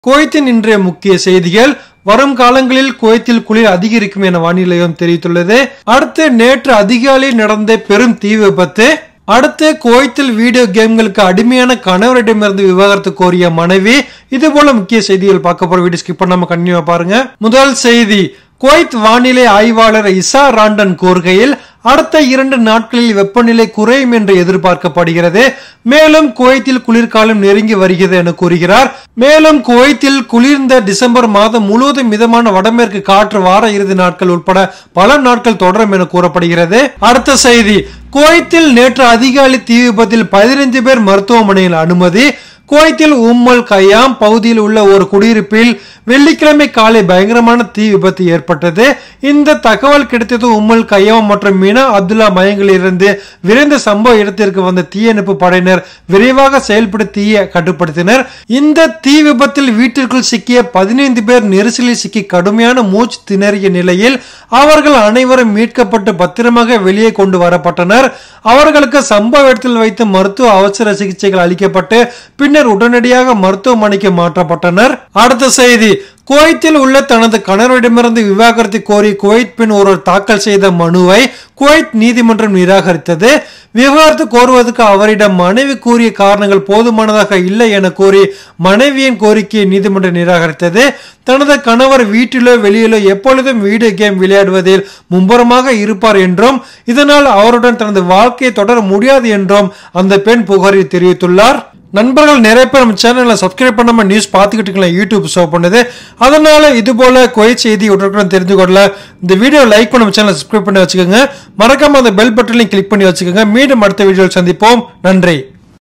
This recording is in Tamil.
குவைத்தின் இன்றைய முக்கிய செய்திகள் வரும் காலங்களில் குவைத்தில் குளிர் அதிகரிக்கும் என வானிலையம் தெரிவித்துள்ளது அடுத்து நேற்று அதிகாலை நடந்த பெரும் தீ விபத்து அடுத்து குவைத்தில் வீடியோ கேம்களுக்கு அடிமையான கணவரிடமிருந்து விவாகரத்து கோரிய மனைவி இது போல முக்கிய செய்திகள் பார்க்க போற வீடியோ ஸ்கிப் பண்ணாம கண்டினியூ பாருங்க முதல் செய்தி குவைத் வானிலை ஆய்வாளர் இசா ராண்டன் கூறுகையில் அடுத்த இரண்டு நாட்களில் வெப்பநிலை குறையும் என்று எதிர்பார்க்கப்படுகிறது மேலும் குவைத்தில் குளிர்காலம் நெருங்கி வருகிறது என கூறுகிறார் மேலும் குவைத்தில் குளிர்ந்த டிசம்பர் மாதம் முழுவதும் மிதமான வடமேற்கு காற்று வார இறுதி நாட்கள் உட்பட பல நாட்கள் தொடரும் என கூறப்படுகிறது அடுத்த செய்தி குவைத்தில் நேற்று அதிகாலை தீ விபத்தில் பதினைந்து பேர் மருத்துவமனையில் அனுமதி குவைத்தில் உம்மல் கயாம் பகுதியில் உள்ள ஒரு குடியிருப்பில் வெள்ளிக்கிழமை காலை பயங்கரமான தீ விபத்து ஏற்பட்டது இந்த தகவல் கிடைத்தது உம்மல் கயாம் மற்றும் மீனா அப்துல்லா மயங்களில் இருந்து விரைந்த சம்பவ இடத்திற்கு வந்த தீயணைப்பு படையினர் விரைவாக செயல்பட தீயை கட்டுப்படுத்தினர் இந்த தீ விபத்தில் வீட்டிற்குள் சிக்கிய பதினைந்து பேர் நெரிசலில் சிக்கி கடுமையான மூச்சு திணறிய நிலையில் அவர்கள் அனைவரும் மீட்கப்பட்டு பத்திரமாக வெளியே கொண்டு வரப்பட்டனர் அவர்களுக்கு சம்பவ இடத்தில் வைத்து மருத்துவ அவசர சிகிச்சைகள் அளிக்கப்பட்டு பின்னர் உடனடியாக மருத்துவமனைக்கு மாற்றப்பட்டனர் அடுத்த செய்தி குவைத்தில் உள்ள தனது கணவரிடமிருந்து விவாகரத்து கோரி குவைத் பெண் ஒருவர் தாக்கல் செய்த மனுவை குவைத் நீதிமன்றம் நிராகரித்தது விவாகரத்து கோருவதற்கு அவரிடம் மனைவி கூறிய காரணங்கள் போதுமானதாக இல்லை என கூறி மனைவியின் கோரிக்கையை நீதிமன்றம் நிராகரித்தது தனது கணவர் வீட்டிலோ வெளியிலோ எப்பொழுதும் வீடியோ கேம் விளையாடுவதில் மும்பரமாக இருப்பார் என்றும் இதனால் அவருடன் தனது வாழ்க்கையை தொடர முடியாது என்றும் அந்த பெண் புகாரில் தெரிவித்துள்ளார் நண்பர்கள் நிறைய பேர் நம்ம சேனல்ல சப்ஸ்கிரைப் பண்ணாம நியூஸ் பார்த்துக்கிட்டு இருக்கலாம் யூடியூப் ஷோ பண்ணுது அதனால இது போல குவைத் செய்தி உடனுக்குடன் தெரிந்து கொள்ள இந்த வீடியோ லைக் பண்ண நம்ம சேனல் சப்ஸ்கிரைப் பண்ணி வச்சுக்கோங்க மறக்காம அந்த பெல் பட்டனையும் கிளிக் பண்ணி வச்சுக்கோங்க மீண்டும் அடுத்த வீடியோவில் சந்திப்போம் நன்றி